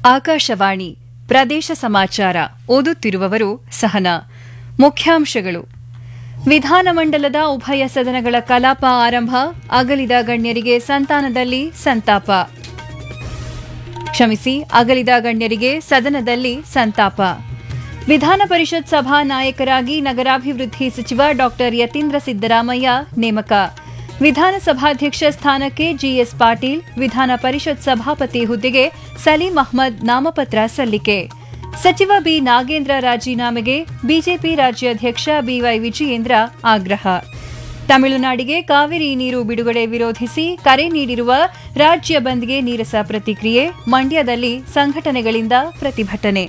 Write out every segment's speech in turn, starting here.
ಆಕಾಶವಾಣಿ ಪ್ರದೇಶ ಸಮಾಚಾರ ಓದುತ್ತಿರುವವರು ಸಹನಾ ಮುಖ್ಯಾಂಶಗಳು ವಿಧಾನಮಂಡಲದ ಉಭಯ ಸದನಗಳ ಕಲಾಪ ಆರಂಭ ಅಗಲಿದ ಗಣ್ಯರಿಗೆ ಸಂತಾನದಲ್ಲಿ ಸಂತಾಪ ಕ್ಷಮಿಸಿ ಅಗಲಿದ ಗಣ್ಯರಿಗೆ ಸದನದಲ್ಲಿ ಸಂತಾಪ ವಿಧಾನ ಪರಿಷತ್ ಸಭಾ ನಾಯಕರಾಗಿ ನಗರಾಭಿವೃದ್ಧಿ ಸಚಿವ ಡಾ ಯತೀಂದ್ರ ಸಿದ್ದರಾಮಯ್ಯ ನೇಮಕ ವಿಧಾನಸಭಾಧ್ಯಕ್ಷ ಸ್ಥಾನಕ್ಕೆ ಜಿಎಸ್ ಪಾಟೀಲ್ ವಿಧಾನ ಪರಿಷತ್ ಸಭಾಪತಿ ಹುದ್ದೆಗೆ ಸಲೀಂ ಅಹ್ಮದ್ ನಾಮಪತ್ರ ಸಲ್ಲಿಕೆ ಸಚಿವ ಬಿ ನಾಗೇಂದ್ರ ರಾಜೀನಾಮೆಗೆ ಬಿಜೆಪಿ ರಾಜ್ಯಾಧ್ಯಕ್ಷ ಬಿವೈ ವಿಜಯೇಂದ್ರ ಆಗ್ರಹ ತಮಿಳುನಾಡಿಗೆ ಕಾವೇರಿ ನೀರು ಬಿಡುಗಡೆ ವಿರೋಧಿಸಿ ಕರೆ ನೀಡಿರುವ ರಾಜ್ಯ ಬಂದ್ಗೆ ನೀರಸ ಪ್ರತಿಕ್ರಿಯೆ ಮಂಡ್ಯದಲ್ಲಿ ಸಂಘಟನೆಗಳಿಂದ ಪ್ರತಿಭಟನೆ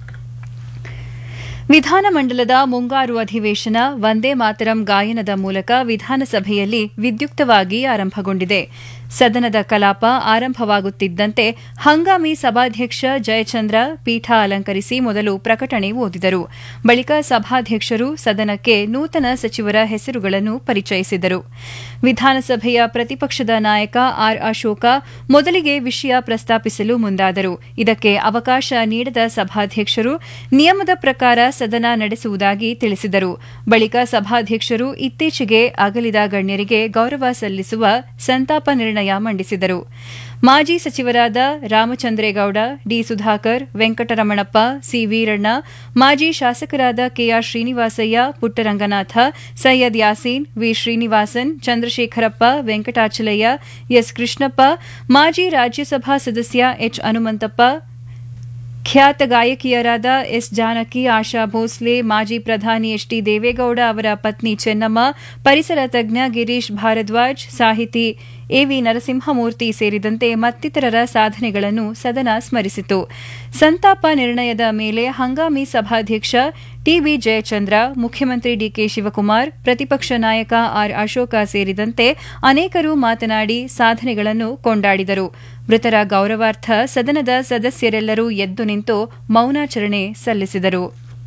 ವಿಧಾನಮಂಡಲದ ಮುಂಗಾರು ಅಧಿವೇಶನ ವಂದೇ ಮಾತರಂ ಗಾಯನದ ಮೂಲಕ ವಿಧಾನಸಭೆಯಲ್ಲಿ ವಿದ್ಯುಕ್ತವಾಗಿ ಆರಂಭಗೊಂಡಿದೆ ಸದನದ ಕಲಾಪ ಆರಂಭವಾಗುತ್ತಿದ್ದಂತೆ ಹಂಗಾಮಿ ಸಭಾಧ್ಯಕ್ಷ ಜಯಚಂದ್ರ ಪೀಠ ಅಲಂಕರಿಸಿ ಮೊದಲು ಪ್ರಕಟಣೆ ಓದಿದರು ಬಳಿಕ ಸಭಾಧ್ಯಕ್ಷರು ಸದನಕ್ಕೆ ನೂತನ ಸಚಿವರ ಹೆಸರುಗಳನ್ನು ಪರಿಚಯಿಸಿದರು ವಿಧಾನಸಭೆಯ ಪ್ರತಿಪಕ್ಷದ ನಾಯಕ ಆರ್ ಅಶೋಕ ಮೊದಲಿಗೆ ವಿಷಯ ಪ್ರಸ್ತಾಪಿಸಲು ಮುಂದಾದರು ಇದಕ್ಕೆ ಅವಕಾಶ ನೀಡದ ಸಭಾಧ್ಯಕ್ಷರು ನಿಯಮದ ಪ್ರಕಾರ ಸದನ ನಡೆಸುವುದಾಗಿ ತಿಳಿಸಿದರು ಬಳಿಕ ಸಭಾಧ್ಯಕ್ಷರು ಇತ್ತೀಚೆಗೆ ಅಗಲಿದ ಗಣ್ಯರಿಗೆ ಗೌರವ ಸಲ್ಲಿಸುವ ಸಂತಾಪ ನಿರ್ಣಯ ಮಂಡಿಸಿದರು ಮಾಜಿ ಸಚಿವರಾದ ರಾಮಚಂದ್ರೇಗೌಡ ಡಿ ಸುಧಾಕರ್ ವೆಂಕಟರಮಣಪ್ಪ ಸಿ ವೀರಣ್ಣ ಮಾಜಿ ಶಾಸಕರಾದ KR Srinivasaiah Puttaranganatha Syed Yaseen V Srinivasan Chandrashekharappa Venkatachalaiah S Krishnappa ಮಾಜಿ ರಾಜ್ಯಸಭಾ ಸದಸ್ಯ ಎಚ್ ಹನುಮಂತಪ್ಪ ಖ್ಯಾತ ಗಾಯಕಿಯರಾದ ಎಸ್ ಜಾನಕಿ ಆಶಾ ಭೋಸ್ಲೆ ಮಾಜಿ ಪ್ರಧಾನಿ ಎಚ್ ಡಿ ದೇವೇಗೌಡ ಅವರ ಪತ್ನಿ ಚೆನ್ನಮ್ಮ ಪರಿಸರ ತಜ್ಞ ಗಿರೀಶ್ ಭಾರದ್ವಾಜ್ ಸಾಹಿತಿ ಎವಿ ನರಸಿಂಹಮೂರ್ತಿ ಸೇರಿದಂತೆ ಮತ್ತಿತರರ ಸಾಧನೆಗಳನ್ನು ಸದನ ಸ್ಮರಿಸಿತು ಸಂತಾಪ ನಿರ್ಣಯದ ಮೇಲೆ ಹಂಗಾಮಿ ಸಭಾಧ್ಯಕ್ಷ ಟಿಬಿ ಜಯಚಂದ್ರ ಮುಖ್ಯಮಂತ್ರಿ ಡಿಕೆ ಶಿವಕುಮಾರ್ ಪ್ರತಿಪಕ್ಷ ನಾಯಕ ಆರ್ ಅಶೋಕ ಸೇರಿದಂತೆ ಅನೇಕರು ಮಾತನಾಡಿ ಸಾಧನೆಗಳನ್ನು ಕೊಂಡಾಡಿದರು ಮೃತರ ಗೌರವಾರ್ಥ ಸದನದ ಸದಸ್ಯರೆಲ್ಲರೂ ಎದ್ದು ನಿಂತು ಮೌನಾಚರಣೆ ಸಲ್ಲಿಸಿದರು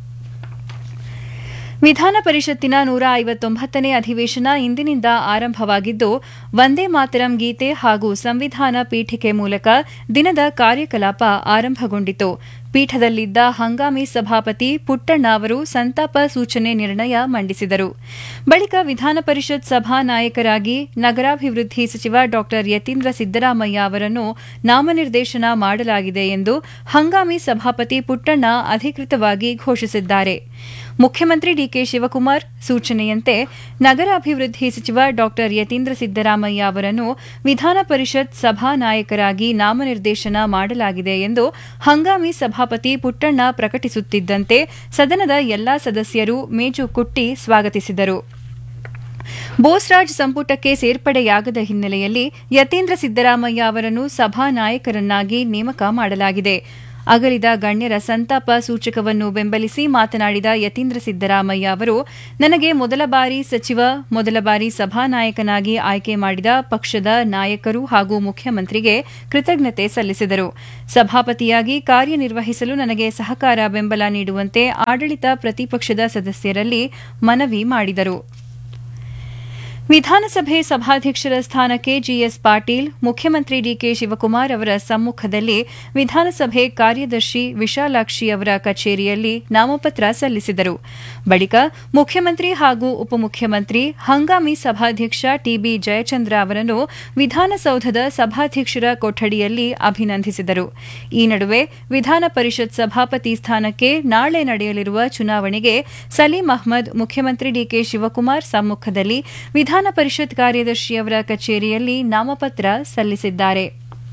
ವಿಧಾನ ಪರಿಷತ್ತಿನ ನೂರ ಐವತ್ತೊಂಬತ್ತನೇ ಅಧಿವೇಶನ ಇಂದಿನಿಂದ ಆರಂಭವಾಗಿದ್ದು ವಂದೇ ಮಾತರಂ ಗೀತೆ ಹಾಗೂ ಸಂವಿಧಾನ ಪೀಠಿಕೆ ಮೂಲಕ ದಿನದ ಕಾರ್ಯಕಲಾಪ ಆರಂಭಗೊಂಡಿತು ಪೀಠದಲ್ಲಿದ್ದ ಹಂಗಾಮಿ ಸಭಾಪತಿ ಪುಟ್ಟಣ್ಣ ಅವರು ಸಂತಾಪ ಸೂಚನೆ ನಿರ್ಣಯ ಮಂಡಿಸಿದರು ಬಳಿಕ ವಿಧಾನ ಪರಿಷತ್ ಸಭಾ ನಾಯಕರಾಗಿ ನಗರಾಭಿವೃದ್ಧಿ ಸಚಿವ ಡಾ ಯತೀಂದ್ರ ಸಿದ್ದರಾಮಯ್ಯ ಅವರನ್ನು ನಾಮನಿರ್ದೇಶನ ಮಾಡಲಾಗಿದೆ ಎಂದು ಹಂಗಾಮಿ ಸಭಾಪತಿ ಪುಟ್ಟಣ್ಣ ಅಧಿಕೃತವಾಗಿ ಘೋಷಿಸಿದ್ದಾರೆ ಮುಖ್ಯಮಂತ್ರಿ ಡಿಕೆ ಶಿವಕುಮಾರ್ ಸೂಚನೆಯಂತೆ ನಗರಾಭಿವೃದ್ಧಿ ಸಚಿವ ಡಾ ಯತೀಂದ್ರ ಸಿದ್ದರಾಮಯ್ಯ ಅವರನ್ನು ವಿಧಾನ ಪರಿಷತ್ ಸಭಾ ನಾಯಕರಾಗಿ ನಾಮನಿರ್ದೇಶನ ಮಾಡಲಾಗಿದೆ ಎಂದು ಹಂಗಾಮಿ ಸಭಾಪತಿ ಪುಟ್ಟಣ್ಣ ಪ್ರಕಟಿಸುತ್ತಿದ್ದಂತೆ ಸದನದ ಎಲ್ಲಾ ಸದಸ್ಯರು ಮೇಜು ಕುಟ್ಟಿ ಸ್ವಾಗತಿಸಿದರು ಬೋಸ್ರಾಜ್ ಸಂಪುಟಕ್ಕೆ ಸೇರ್ಪಡೆಯಾಗದ ಹಿನ್ನೆಲೆಯಲ್ಲಿ ಯತೀಂದ್ರ ಸಿದ್ದರಾಮಯ್ಯ ಅವರನ್ನು ಸಭಾ ನಾಯಕರನ್ನಾಗಿ ನೇಮಕ ಮಾಡಲಾಗಿದೆ ಅಗಲಿದ ಗಣ್ಯರ ಸಂತಾಪ ಸೂಚಕವನ್ನು ಬೆಂಬಲಿಸಿ ಮಾತನಾಡಿದ ಯತೀಂದ್ರ ಸಿದ್ದರಾಮಯ್ಯ ಅವರು ನನಗೆ ಮೊದಲ ಬಾರಿ ಸಚಿವ ಮೊದಲ ಬಾರಿ ಸಭಾನಾಯಕನಾಗಿ ಆಯ್ಕೆ ಮಾಡಿದ ಪಕ್ಷದ ನಾಯಕರು ಹಾಗೂ ಮುಖ್ಯಮಂತ್ರಿಗೆ ಕೃತಜ್ಞತೆ ಸಲ್ಲಿಸಿದರು ಸಭಾಪತಿಯಾಗಿ ಕಾರ್ಯನಿರ್ವಹಿಸಲು ನನಗೆ ಸಹಕಾರ ಬೆಂಬಲ ನೀಡುವಂತೆ ಆಡಳಿತ ಪ್ರತಿಪಕ್ಷದ ಸದಸ್ಯರಲ್ಲಿ ಮನವಿ ಮಾಡಿದರು ವಿಧಾನಸಭೆ ಸಭಾಧ್ಯಕ್ಷರ ಸ್ಥಾನಕ್ಕೆ ಜಿಎಸ್ ಪಾಟೀಲ್ ಮುಖ್ಯಮಂತ್ರಿ ಡಿಕೆ ಶಿವಕುಮಾರ್ ಅವರ ಸಮ್ಮುಖದಲ್ಲಿ ವಿಧಾನಸಭೆ ಕಾರ್ಯದರ್ಶಿ ವಿಶಾಲಾಕ್ಷಿ ಅವರ ಕಚೇರಿಯಲ್ಲಿ ನಾಮಪತ್ರ ಸಲ್ಲಿಸಿದರು ಬಳಿಕ ಮುಖ್ಯಮಂತ್ರಿ ಹಾಗೂ ಉಪಮುಖ್ಯಮಂತ್ರಿ ಹಂಗಾಮಿ ಸಭಾಧ್ಯಕ್ಷ ಟಿಬಿ ಜಯಚಂದ್ರ ಅವರನ್ನು ವಿಧಾನಸೌಧದ ಸಭಾಧ್ಯಕ್ಷರ ಕೊಠಡಿಯಲ್ಲಿ ಅಭಿನಂದಿಸಿದರು ಈ ನಡುವೆ ವಿಧಾನ ಪರಿಷತ್ ಸಭಾಪತಿ ಸ್ಥಾನಕ್ಕೆ ನಾಳೆ ನಡೆಯಲಿರುವ ಚುನಾವಣೆಗೆ ಸಲೀಂ ಅಹ್ಮದ್ ಮುಖ್ಯಮಂತ್ರಿ ಡಿಕೆ ಶಿವಕುಮಾರ್ ಸಮ್ಮುಖದಲ್ಲಿ ವಿಧಾನ ಪರಿಷತ್ ಕಾರ್ಯದರ್ಶಿಯವರ ಕಚೇರಿಯಲ್ಲಿ ನಾಮಪತ್ರ ಸಲ್ಲಿಸಿದ್ದಾರೆ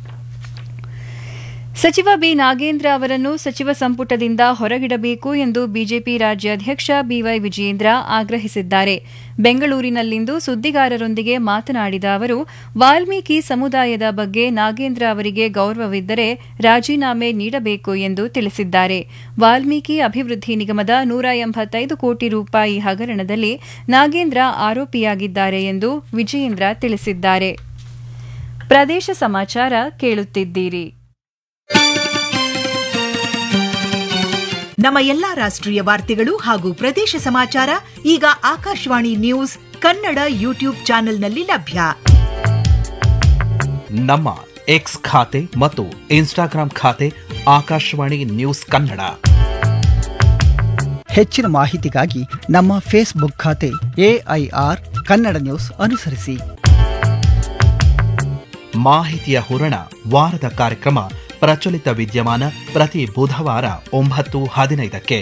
ಸಚಿವ ಬಿ ನಾಗೇಂದ್ರ ಅವರನ್ನು ಸಚಿವ ಸಂಪುಟದಿಂದ ಹೊರಗಿಡಬೇಕು ಎಂದು ಬಿಜೆಪಿ ರಾಜ್ಯಾಧ್ಯಕ್ಷ ಬಿವೈ ವಿಜಯೇಂದ್ರ ಆಗ್ರಹಿಸಿದ್ದಾರೆ ಬೆಂಗಳೂರಿನಲ್ಲಿಂದು ಸುದ್ದಿಗಾರರೊಂದಿಗೆ ಮಾತನಾಡಿದ ಅವರು ವಾಲ್ಮೀಕಿ ಸಮುದಾಯದ ಬಗ್ಗೆ ನಾಗೇಂದ್ರ ಅವರಿಗೆ ಗೌರವವಿದ್ದರೆ ರಾಜೀನಾಮೆ ನೀಡಬೇಕು ಎಂದು ತಿಳಿಸಿದ್ದಾರೆ ವಾಲ್ಮೀಕಿ ಅಭಿವೃದ್ಧಿ ನಿಗಮದ ನೂರ ಎಂಬತ್ತೈದು ಕೋಟಿ ರೂಪಾಯಿ ಹಗರಣದಲ್ಲಿ ನಾಗೇಂದ್ರ ಆರೋಪಿಯಾಗಿದ್ದಾರೆ ಎಂದು ವಿಜಯೇಂದ್ರ ತಿಳಿಸಿದ್ದಾರೆ ಪ್ರದೇಶ ಸಮಾಚಾರ ಕೇಳುತ್ತಿದ್ದೀರಿ ನಮ್ಮ ಎಲ್ಲಾ ರಾಷ್ಟ್ರೀಯ ವಾರ್ತೆಗಳು ಹಾಗೂ ಪ್ರದೇಶ ಸಮಾಚಾರ ಈಗ ಆಕಾಶವಾಣಿ ನ್ಯೂಸ್ ಕನ್ನಡ ಯೂಟ್ಯೂಬ್ ಚಾನೆಲ್ನಲ್ಲಿ ಲಭ್ಯ ನಮ್ಮ ಎಕ್ಸ್ ಖಾತೆ ಮತ್ತು ಇನ್ಸ್ಟಾಗ್ರಾಂ ಖಾತೆ ಆಕಾಶವಾಣಿ ನ್ಯೂಸ್ ಕನ್ನಡ ಹೆಚ್ಚಿನ ಮಾಹಿತಿಗಾಗಿ ನಮ್ಮ ಫೇಸ್ಬುಕ್ ಖಾತೆ ಎಐಆರ್ ಕನ್ನಡ ನ್ಯೂಸ್ ಅನುಸರಿಸಿ ಮಾಹಿತಿಯ ಹೂರಣ ವಾರದ ಕಾರ್ಯಕ್ರಮ ಪ್ರಚಲಿತ ವಿದ್ಯಮಾನ ಪ್ರತಿ ಬುಧವಾರ ಒಂಬತ್ತು ಹದಿನೈದಕ್ಕೆ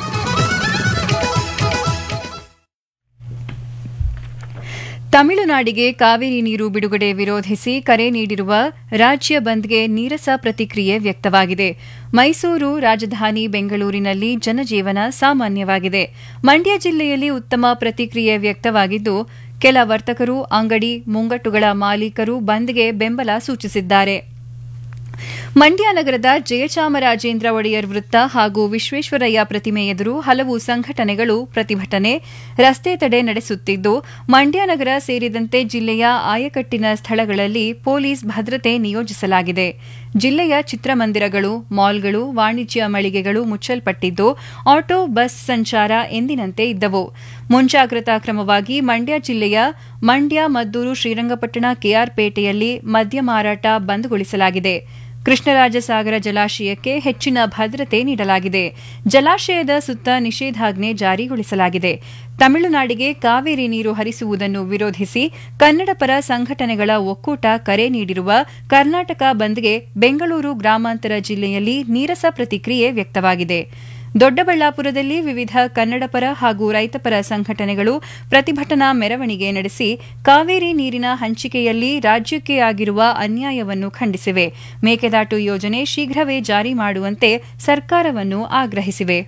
ತಮಿಳುನಾಡಿಗೆ ಕಾವೇರಿ ನೀರು ಬಿಡುಗಡೆ ವಿರೋಧಿಸಿ ಕರೆ ನೀಡಿರುವ ರಾಜ್ಯ ಬಂದ್ಗೆ ನೀರಸ ಪ್ರತಿಕ್ರಿಯೆ ವ್ಯಕ್ತವಾಗಿದೆ ಮೈಸೂರು ರಾಜಧಾನಿ ಬೆಂಗಳೂರಿನಲ್ಲಿ ಜನಜೀವನ ಸಾಮಾನ್ಯವಾಗಿದೆ ಮಂಡ್ಯ ಜಿಲ್ಲೆಯಲ್ಲಿ ಉತ್ತಮ ಪ್ರತಿಕ್ರಿಯೆ ವ್ಯಕ್ತವಾಗಿದ್ದು ಕೆಲ ವರ್ತಕರು ಅಂಗಡಿ ಮುಂಗಟ್ಟುಗಳ ಮಾಲೀಕರು ಬಂದ್ಗೆ ಬೆಂಬಲ ಸೂಚಿಸಿದ್ದಾರೆ ಮಂಡ್ಯ ನಗರದ ಜಯಚಾಮರಾಜೇಂದ್ರ ಒಡೆಯರ್ ವೃತ್ತ ಹಾಗೂ ವಿಶ್ವೇಶ್ವರಯ್ಯ ಪ್ರತಿಮೆ ಎದುರು ಹಲವು ಸಂಘಟನೆಗಳು ಪ್ರತಿಭಟನೆ ರಸ್ತೆ ತಡೆ ನಡೆಸುತ್ತಿದ್ದು ಮಂಡ್ಯ ನಗರ ಸೇರಿದಂತೆ ಜಿಲ್ಲೆಯ ಆಯಕಟ್ಟಿನ ಸ್ಥಳಗಳಲ್ಲಿ ಪೊಲೀಸ್ ಭದ್ರತೆ ನಿಯೋಜಿಸಲಾಗಿದೆ ಜಿಲ್ಲೆಯ ಚಿತ್ರಮಂದಿರಗಳು ಮಾಲ್ಗಳು ವಾಣಿಜ್ಯ ಮಳಿಗೆಗಳು ಮುಚ್ಚಲ್ಪಟ್ಟಿದ್ದು ಆಟೋ ಬಸ್ ಸಂಚಾರ ಎಂದಿನಂತೆ ಇದ್ದವು ಮುಂಜಾಗ್ರತಾ ಕ್ರಮವಾಗಿ ಮಂಡ್ಯ ಜಿಲ್ಲೆಯ ಮಂಡ್ಯ ಮದ್ದೂರು ಶ್ರೀರಂಗಪಟ್ಟಣ ಕೆಆರ್ಪೇಟೆಯಲ್ಲಿ ಮದ್ಯ ಮಾರಾಟ ಬಂದ್ಗೊಳಿಸಲಾಗಿದೆ ಕೃಷ್ಣರಾಜಸಾಗರ ಜಲಾಶಯಕ್ಕೆ ಹೆಚ್ಚಿನ ಭದ್ರತೆ ನೀಡಲಾಗಿದೆ ಜಲಾಶಯದ ಸುತ್ತ ನಿಷೇಧಾಜ್ಞೆ ಜಾರಿಗೊಳಿಸಲಾಗಿದೆ ತಮಿಳುನಾಡಿಗೆ ಕಾವೇರಿ ನೀರು ಹರಿಸುವುದನ್ನು ವಿರೋಧಿಸಿ ಕನ್ನಡಪರ ಸಂಘಟನೆಗಳ ಒಕ್ಕೂಟ ಕರೆ ನೀಡಿರುವ ಕರ್ನಾಟಕ ಬಂದ್ಗೆ ಬೆಂಗಳೂರು ಗ್ರಾಮಾಂತರ ಜಿಲ್ಲೆಯಲ್ಲಿ ನೀರಸ ಪ್ರತಿಕ್ರಿಯೆ ವ್ಯಕ್ತವಾಗಿದೆ ದೊಡ್ಡಬಳ್ಳಾಪುರದಲ್ಲಿ ವಿವಿಧ ಕನ್ನಡಪರ ಹಾಗೂ ರೈತಪರ ಸಂಘಟನೆಗಳು ಪ್ರತಿಭಟನಾ ಮೆರವಣಿಗೆ ನಡೆಸಿ ಕಾವೇರಿ ನೀರಿನ ಹಂಚಿಕೆಯಲ್ಲಿ ರಾಜ್ಯಕ್ಕೆ ಆಗಿರುವ ಅನ್ಯಾಯವನ್ನು ಖಂಡಿಸಿವೆ ಮೇಕೆದಾಟು ಯೋಜನೆ ಶೀಘ್ರವೇ ಜಾರಿ ಮಾಡುವಂತೆ ಸರ್ಕಾರವನ್ನು ಆಗ್ರಹಿಸಿವೆ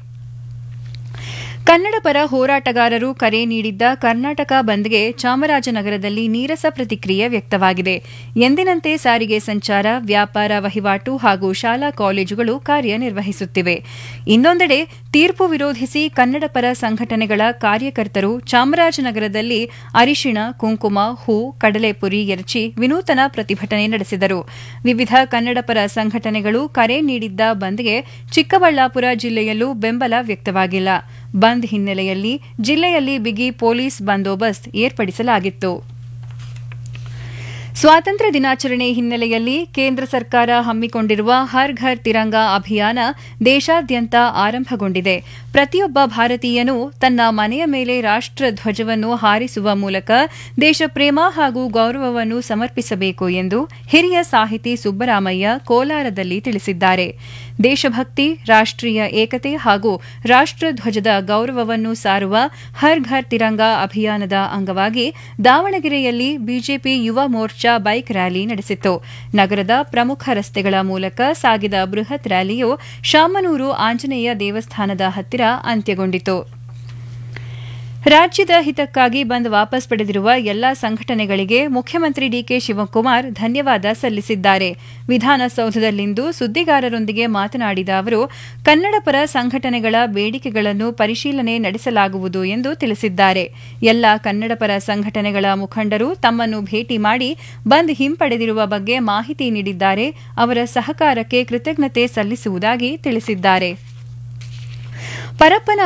ಕನ್ನಡಪರ ಹೋರಾಟಗಾರರು ಕರೆ ನೀಡಿದ್ದ ಕರ್ನಾಟಕ ಬಂದ್ಗೆ ಚಾಮರಾಜನಗರದಲ್ಲಿ ನೀರಸ ಪ್ರತಿಕ್ರಿಯೆ ವ್ಯಕ್ತವಾಗಿದೆ ಎಂದಿನಂತೆ ಸಾರಿಗೆ ಸಂಚಾರ ವ್ಯಾಪಾರ ವಹಿವಾಟು ಹಾಗೂ ಶಾಲಾ ಕಾಲೇಜುಗಳು ಕಾರ್ಯನಿರ್ವಹಿಸುತ್ತಿವೆ ಇನ್ನೊಂದೆಡೆ ತೀರ್ಪು ವಿರೋಧಿಸಿ ಕನ್ನಡಪರ ಸಂಘಟನೆಗಳ ಕಾರ್ಯಕರ್ತರು ಚಾಮರಾಜನಗರದಲ್ಲಿ ಅರಿಶಿಣ ಕುಂಕುಮ ಹೂ ಕಡಲೆಪುರಿ ಎರಚಿ ವಿನೂತನ ಪ್ರತಿಭಟನೆ ನಡೆಸಿದರು ವಿವಿಧ ಕನ್ನಡಪರ ಸಂಘಟನೆಗಳು ಕರೆ ನೀಡಿದ್ದ ಬಂದ್ಗೆ ಚಿಕ್ಕಬಳ್ಳಾಪುರ ಜಿಲ್ಲೆಯಲ್ಲೂ ಬೆಂಬಲ ವ್ಯಕ್ತವಾಗಿಲ್ಲ ಬಂದ್ ಹಿನ್ನೆಲೆಯಲ್ಲಿ ಜಿಲ್ಲೆಯಲ್ಲಿ ಬಿಗಿ ಪೊಲೀಸ್ ಬಂದೋಬಸ್ತ್ ಏರ್ಪಡಿಸಲಾಗಿತ್ತು ಸ್ವಾತಂತ್ರ್ಯ ದಿನಾಚರಣೆ ಹಿನ್ನೆಲೆಯಲ್ಲಿ ಕೇಂದ್ರ ಸರ್ಕಾರ ಹಮ್ಮಿಕೊಂಡಿರುವ ಹರ್ ಘರ್ ತಿರಂಗಾ ಅಭಿಯಾನ ದೇಶಾದ್ಯಂತ ಆರಂಭಗೊಂಡಿದೆ ಪ್ರತಿಯೊಬ್ಬ ಭಾರತೀಯನೂ ತನ್ನ ಮನೆಯ ಮೇಲೆ ರಾಷ್ಟ್ರ ಧ್ವಜವನ್ನು ಹಾರಿಸುವ ಮೂಲಕ ದೇಶಪ್ರೇಮ ಹಾಗೂ ಗೌರವವನ್ನು ಸಮರ್ಪಿಸಬೇಕು ಎಂದು ಹಿರಿಯ ಸಾಹಿತಿ ಸುಬ್ಬರಾಮಯ್ಯ ಕೋಲಾರದಲ್ಲಿ ತಿಳಿಸಿದ್ದಾರೆ ದೇಶಭಕ್ತಿ ರಾಷ್ಟ್ರೀಯ ಏಕತೆ ಹಾಗೂ ರಾಷ್ಟ್ರಧ್ವಜದ ಗೌರವವನ್ನು ಸಾರುವ ಹರ್ ಘರ್ ತಿರಂಗಾ ಅಭಿಯಾನದ ಅಂಗವಾಗಿ ದಾವಣಗೆರೆಯಲ್ಲಿ ಬಿಜೆಪಿ ಯುವ ಮೋರ್ಚಾ ಬೈಕ್ ರ್ಯಾಲಿ ನಡೆಸಿತು ನಗರದ ಪ್ರಮುಖ ರಸ್ತೆಗಳ ಮೂಲಕ ಸಾಗಿದ ಬೃಹತ್ ರ್ಯಾಲಿಯು ಶಾಮನೂರು ಆಂಜನೇಯ ದೇವಸ್ಥಾನದ ಹತ್ತಿರ ಅಂತ್ಯಗೊಂಡಿತು ರಾಜ್ಯದ ಹಿತಕ್ಕಾಗಿ ಬಂದ್ ವಾಪಸ್ ಪಡೆದಿರುವ ಎಲ್ಲಾ ಸಂಘಟನೆಗಳಿಗೆ ಮುಖ್ಯಮಂತ್ರಿ ಡಿಕೆ ಶಿವಕುಮಾರ್ ಧನ್ಯವಾದ ಸಲ್ಲಿಸಿದ್ದಾರೆ ವಿಧಾನಸೌಧದಲ್ಲಿಂದು ಸುದ್ದಿಗಾರರೊಂದಿಗೆ ಮಾತನಾಡಿದ ಅವರು ಕನ್ನಡಪರ ಸಂಘಟನೆಗಳ ಬೇಡಿಕೆಗಳನ್ನು ಪರಿಶೀಲನೆ ನಡೆಸಲಾಗುವುದು ಎಂದು ತಿಳಿಸಿದ್ದಾರೆ ಎಲ್ಲ ಕನ್ನಡಪರ ಸಂಘಟನೆಗಳ ಮುಖಂಡರು ತಮ್ಮನ್ನು ಭೇಟಿ ಮಾಡಿ ಬಂದ್ ಹಿಂಪಡೆದಿರುವ ಬಗ್ಗೆ ಮಾಹಿತಿ ನೀಡಿದ್ದಾರೆ ಅವರ ಸಹಕಾರಕ್ಕೆ ಕೃತಜ್ಞತೆ ಸಲ್ಲಿಸುವುದಾಗಿ ತಿಳಿಸಿದ್ದಾರೆ ಪರಪ್ಪನ